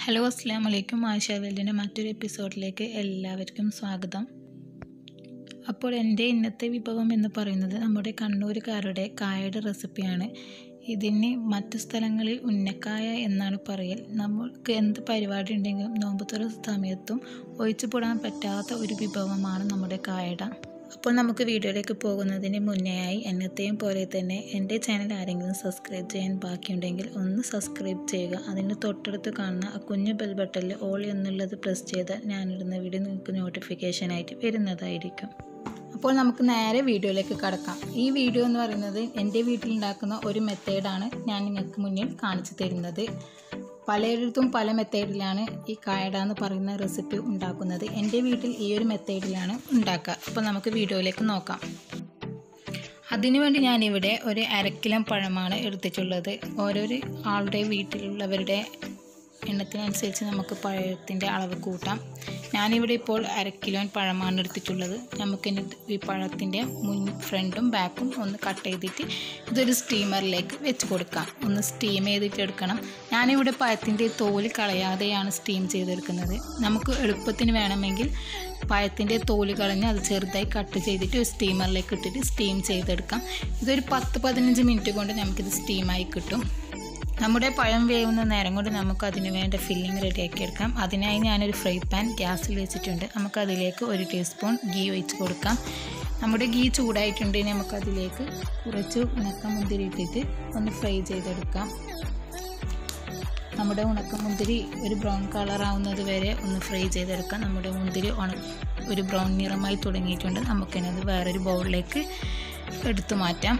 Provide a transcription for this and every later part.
hello അസ്സാം വലൈക്കും ആയിഷ വേൾഡിൻ്റെ മറ്റൊരു എപ്പിസോഡിലേക്ക് എല്ലാവർക്കും സ്വാഗതം അപ്പോൾ എൻ്റെ ഇന്നത്തെ വിഭവം എന്ന് പറയുന്നത് നമ്മുടെ കണ്ണൂരുകാരുടെ കായയുടെ റെസിപ്പിയാണ് ഇതിന് മറ്റു സ്ഥലങ്ങളിൽ ഉന്നക്കായ എന്നാണ് പറയൽ നമ്മൾക്ക് എന്ത് പരിപാടി ഉണ്ടെങ്കിലും നോമ്പുതുറ സമയത്തും ഒഴിച്ചുകൂടാൻ പറ്റാത്ത ഒരു വിഭവമാണ് നമ്മുടെ കായട അപ്പോൾ നമുക്ക് വീഡിയോയിലേക്ക് പോകുന്നതിന് മുന്നേയായി എന്നത്തെയും പോലെ തന്നെ എൻ്റെ ചാനൽ ആരെങ്കിലും സബ്സ്ക്രൈബ് ചെയ്യാൻ ബാക്കിയുണ്ടെങ്കിൽ ഒന്ന് സബ്സ്ക്രൈബ് ചെയ്യുക അതിന് തൊട്ടടുത്ത് കാണുന്ന ആ കുഞ്ഞു ബെൽ ബട്ടണിൽ ഓൾ എന്നുള്ളത് പ്രസ് ചെയ്താൽ ഞാനിടുന്ന വീഡിയോ നിങ്ങൾക്ക് നോട്ടിഫിക്കേഷനായിട്ട് വരുന്നതായിരിക്കും അപ്പോൾ നമുക്ക് നേരെ വീഡിയോയിലേക്ക് കടക്കാം ഈ വീഡിയോ എന്ന് പറയുന്നത് എൻ്റെ വീട്ടിലുണ്ടാക്കുന്ന ഒരു മെത്തേഡാണ് ഞാൻ നിങ്ങൾക്ക് മുന്നിൽ കാണിച്ചു തരുന്നത് പലയിടത്തും പല മെത്തേഡിലാണ് ഈ കായട എന്ന് പറയുന്ന റെസിപ്പി ഉണ്ടാക്കുന്നത് എൻ്റെ വീട്ടിൽ ഈ ഒരു മെത്തേഡിലാണ് ഉണ്ടാക്കുക അപ്പോൾ നമുക്ക് വീഡിയോയിലേക്ക് നോക്കാം അതിനുവേണ്ടി ഞാനിവിടെ ഒരു അരക്കിലം പഴമാണ് എടുത്തിട്ടുള്ളത് ഓരോരു ആളുടെ വീട്ടിലുള്ളവരുടെ എണ്ണത്തിനനുസരിച്ച് നമുക്ക് പഴത്തിൻ്റെ അളവ് കൂട്ടാം ഞാനിവിടെ ഇപ്പോൾ അര കിലോ പഴമാണ് എടുത്തിട്ടുള്ളത് നമുക്കിനി ഈ പഴത്തിൻ്റെ മുൻ ഫ്രണ്ടും ബാക്കും ഒന്ന് കട്ട് ചെയ്തിട്ട് ഇതൊരു സ്റ്റീമറിലേക്ക് വെച്ച് കൊടുക്കാം ഒന്ന് സ്റ്റീം ചെയ്തിട്ട് എടുക്കണം ഞാനിവിടെ പഴത്തിൻ്റെ തോല് കളയാതെയാണ് സ്റ്റീം ചെയ്തെടുക്കുന്നത് നമുക്ക് എളുപ്പത്തിന് വേണമെങ്കിൽ പഴത്തിൻ്റെ തോല് കളഞ്ഞ് അത് ചെറുതായി കട്ട് ചെയ്തിട്ട് ഒരു സ്റ്റീമറിലേക്ക് ഇട്ടിട്ട് സ്റ്റീം ചെയ്തെടുക്കാം ഇതൊരു പത്ത് പതിനഞ്ച് മിനിറ്റ് കൊണ്ട് നമുക്കിത് സ്റ്റീമായി കിട്ടും നമ്മുടെ പഴം വേവുന്ന നേരം കൊണ്ട് നമുക്ക് അതിന് വേണ്ട ഫില്ലിംഗ് റെഡിയാക്കി എടുക്കാം അതിനായി ഞാനൊരു ഫ്രൈ പാൻ ഗ്യാസിൽ വെച്ചിട്ടുണ്ട് നമുക്ക് അതിലേക്ക് ഒരു ടീസ്പൂൺ ഗീ ഒഴിച്ച് കൊടുക്കാം നമ്മുടെ ഗീ ചൂടായിട്ടുണ്ടെങ്കിൽ നമുക്കതിലേക്ക് കുറച്ച് ഉണക്ക മുന്തിരി ഇട്ടിട്ട് ഒന്ന് ഫ്രൈ ചെയ്തെടുക്കാം നമ്മുടെ ഉണക്ക മുന്തിരി ഒരു ബ്രൗൺ കളർ ആവുന്നത് വരെ ഒന്ന് ഫ്രൈ ചെയ്തെടുക്കാം നമ്മുടെ മുന്തിരി ഉണ ഒരു ബ്രൗൺ നിറമായി തുടങ്ങിയിട്ടുണ്ട് നമുക്കിനത് വേറൊരു ബൗളിലേക്ക് എടുത്തു മാറ്റാം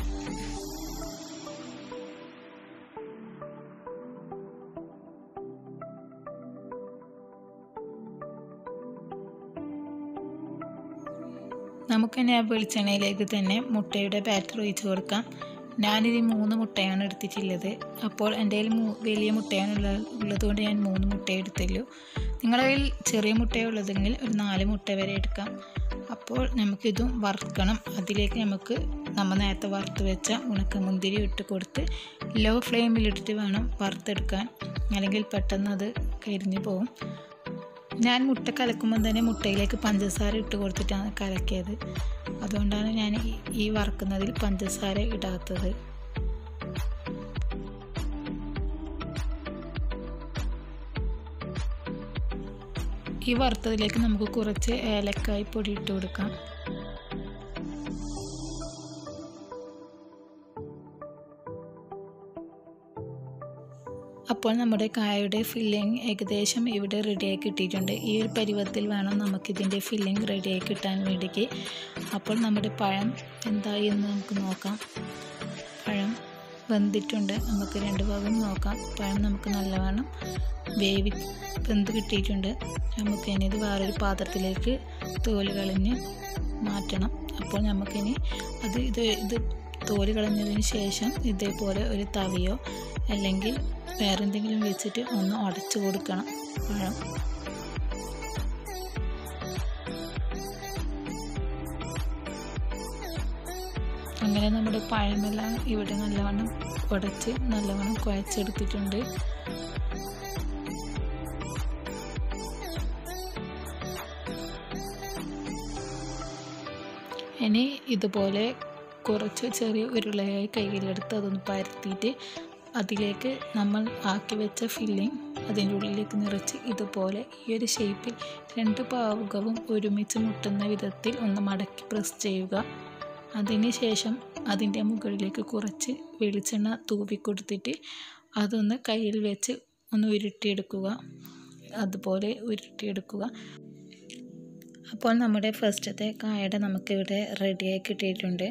നമുക്കിനി ആ വെളിച്ചെണ്ണയിലേക്ക് തന്നെ മുട്ടയുടെ ബാറ്റർ ഒഴിച്ച് കൊടുക്കാം ഞാനിത് മൂന്ന് മുട്ടയാണ് എടുത്തിട്ടുള്ളത് അപ്പോൾ എൻ്റെ കയ്യിൽ വലിയ മുട്ടയാണ് ഉള്ളതുകൊണ്ട് ഞാൻ മൂന്ന് മുട്ട എടുത്തുള്ളൂ നിങ്ങളുടെ കയ്യിൽ ചെറിയ മുട്ടയുള്ളതെങ്കിൽ ഒരു നാല് മുട്ട വരെ എടുക്കാം അപ്പോൾ നമുക്കിതും വറുക്കണം അതിലേക്ക് നമുക്ക് നമ്മൾ നേരത്തെ വറുത്ത് വെച്ച ഉണക്കമുന്തിരി ഇട്ട് കൊടുത്ത് ലോ ഫ്ലെയിമിലിട്ടിട്ട് വേണം വറുത്തെടുക്കാൻ അല്ലെങ്കിൽ പെട്ടെന്ന് അത് കരിഞ്ഞു പോകും ഞാൻ മുട്ട കലക്കുമ്പോൾ തന്നെ മുട്ടയിലേക്ക് പഞ്ചസാര ഇട്ട് കൊടുത്തിട്ടാണ് കലക്കിയത് അതുകൊണ്ടാണ് ഞാൻ ഈ വറക്കുന്നതിൽ പഞ്ചസാര ഇടാത്തത് ഈ വറുത്തതിലേക്ക് നമുക്ക് കുറച്ച് ഏലക്കായ് പൊടി ഇട്ട് കൊടുക്കാം അപ്പോൾ നമ്മുടെ കായയുടെ ഫില്ലിംഗ് ഏകദേശം ഇവിടെ റെഡിയായി കിട്ടിയിട്ടുണ്ട് ഈ ഒരു പരുവത്തിൽ വേണം നമുക്കിതിൻ്റെ ഫില്ലിംഗ് റെഡിയായി കിട്ടാൻ വേണ്ടിക്ക് അപ്പോൾ നമ്മുടെ പഴം എന്തായി എന്ന് നമുക്ക് നോക്കാം പഴം വെന്തിട്ടുണ്ട് നമുക്ക് രണ്ട് ഭാഗം നോക്കാം പഴം നമുക്ക് നല്ലവണ്ണം വേവി വെന്ത് കിട്ടിയിട്ടുണ്ട് നമുക്കിനി ഇത് വേറൊരു പാത്രത്തിലേക്ക് തോല് കളഞ്ഞ് മാറ്റണം അപ്പോൾ നമുക്കിനി അത് ഇത് ഇത് തോല് കളഞ്ഞതിന് ശേഷം ഇതേപോലെ ഒരു തവിയോ അല്ലെങ്കിൽ വേറെ എന്തെങ്കിലും വെച്ചിട്ട് ഒന്ന് ഉടച്ചു കൊടുക്കണം പഴം അങ്ങനെ നമ്മുടെ പഴമെല്ലാം ഇവിടെ നല്ലവണ്ണം ഉടച്ച് നല്ലവണ്ണം കുഴച്ചെടുത്തിട്ടുണ്ട് ഇനി ഇതുപോലെ കുറച്ച് ചെറിയ ഉരുളയായി കയ്യിലെടുത്ത് അതൊന്ന് പരത്തിയിട്ട് അതിലേക്ക് നമ്മൾ ആക്കി വെച്ച ഫില്ലിംഗ് അതിൻ്റെ ഉള്ളിലേക്ക് നിറച്ച് ഇതുപോലെ ഈ ഒരു ഷേപ്പിൽ രണ്ട് പാവുകവും ഒരുമിച്ച് മുട്ടുന്ന വിധത്തിൽ ഒന്ന് മടക്കി പ്രസ് ചെയ്യുക അതിന് ശേഷം അതിൻ്റെ മുകളിലേക്ക് കുറച്ച് വെളിച്ചെണ്ണ തൂവി കൊടുത്തിട്ട് അതൊന്ന് കയ്യിൽ വെച്ച് ഒന്ന് ഉരുട്ടിയെടുക്കുക അതുപോലെ ഉരുട്ടിയെടുക്കുക അപ്പോൾ നമ്മുടെ ഫസ്റ്റത്തെ കായട നമുക്കിവിടെ റെഡിയായി കിട്ടിയിട്ടുണ്ട്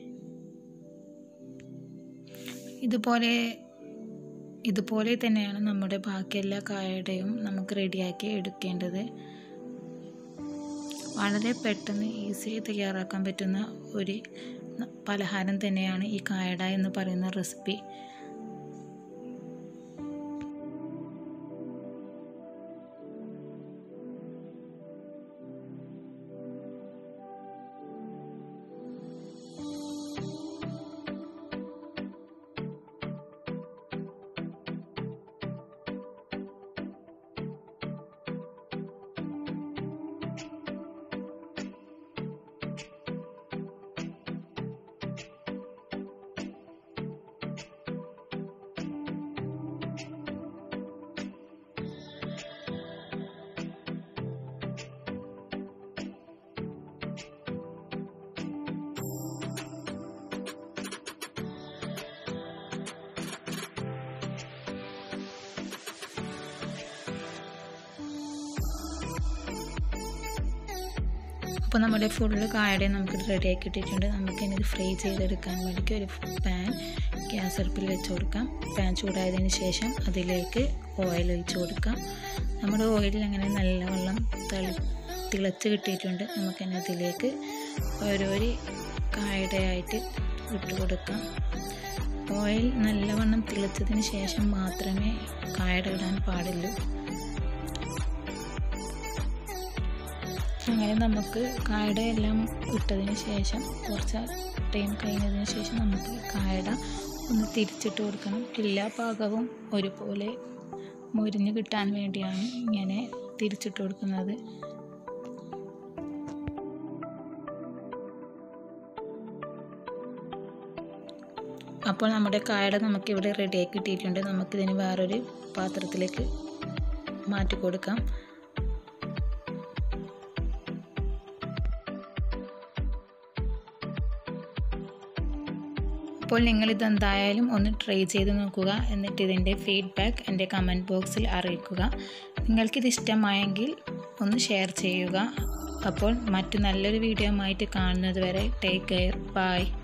ഇതുപോലെ ഇതുപോലെ തന്നെയാണ് നമ്മുടെ ബാക്കി എല്ലാ കായയുടെയും നമുക്ക് റെഡിയാക്കി എടുക്കേണ്ടത് വളരെ പെട്ടെന്ന് ഈസി തയ്യാറാക്കാൻ പറ്റുന്ന ഒരു പലഹാരം തന്നെയാണ് ഈ കായട എന്ന് പറയുന്ന റെസിപ്പി അപ്പോൾ നമ്മുടെ ഫുള്ള് കായടെ നമുക്ക് റെഡിയാക്കി ഇട്ടിട്ടുണ്ട് നമുക്ക് ഇനി ഇത് ഫ്രൈ ചെയ്തെടുക്കാൻ വേണ്ടിയിട്ട് ഒരു പാൻ ഗ്യാസ് അടുപ്പിൽ വെച്ച് കൊടുക്കാം പാൻ ചൂടായതിന് ശേഷം അതിലേക്ക് ഓയിൽ ഒഴിച്ച് കൊടുക്കാം നമ്മുടെ ഓയിലിൽ അങ്ങനെ നല്ല വെള്ളം തളി തിളച്ച് കിട്ടിയിട്ടുണ്ട് നമുക്കിനി അതിലേക്ക് ഓരോരോ കായയുടെ ആയിട്ട് ഇട്ട് കൊടുക്കാം ഓയിൽ നല്ലവണ്ണം തിളച്ചതിന് ശേഷം മാത്രമേ കായട ഇടാൻ പാടുള്ളൂ അങ്ങനെ നമുക്ക് കായട എല്ലാം ഇട്ടതിന് ശേഷം കുറച്ച് ടൈം കഴിഞ്ഞതിന് ശേഷം നമുക്ക് കായട ഒന്ന് തിരിച്ചിട്ട് കൊടുക്കണം എല്ലാ പാകവും ഒരുപോലെ മുരിഞ്ഞ് കിട്ടാൻ വേണ്ടിയാണ് ഇങ്ങനെ തിരിച്ചിട്ട് കൊടുക്കുന്നത് അപ്പോൾ നമ്മുടെ കായട നമുക്കിവിടെ റെഡിയാക്കി കിട്ടിയിട്ടുണ്ട് നമുക്കിതിന് വേറൊരു പാത്രത്തിലേക്ക് മാറ്റി കൊടുക്കാം അപ്പോൾ നിങ്ങളിത് എന്തായാലും ഒന്ന് ട്രൈ ചെയ്ത് നോക്കുക എന്നിട്ട് ഇതിൻ്റെ ഫീഡ്ബാക്ക് എൻ്റെ കമൻറ്റ് ബോക്സിൽ അറിയിക്കുക നിങ്ങൾക്കിത് ഇഷ്ടമായെങ്കിൽ ഒന്ന് ഷെയർ ചെയ്യുക അപ്പോൾ മറ്റു നല്ലൊരു വീഡിയോ ആയിട്ട് കാണുന്നത് വരെ ടേക്ക് കെയർ ബൈ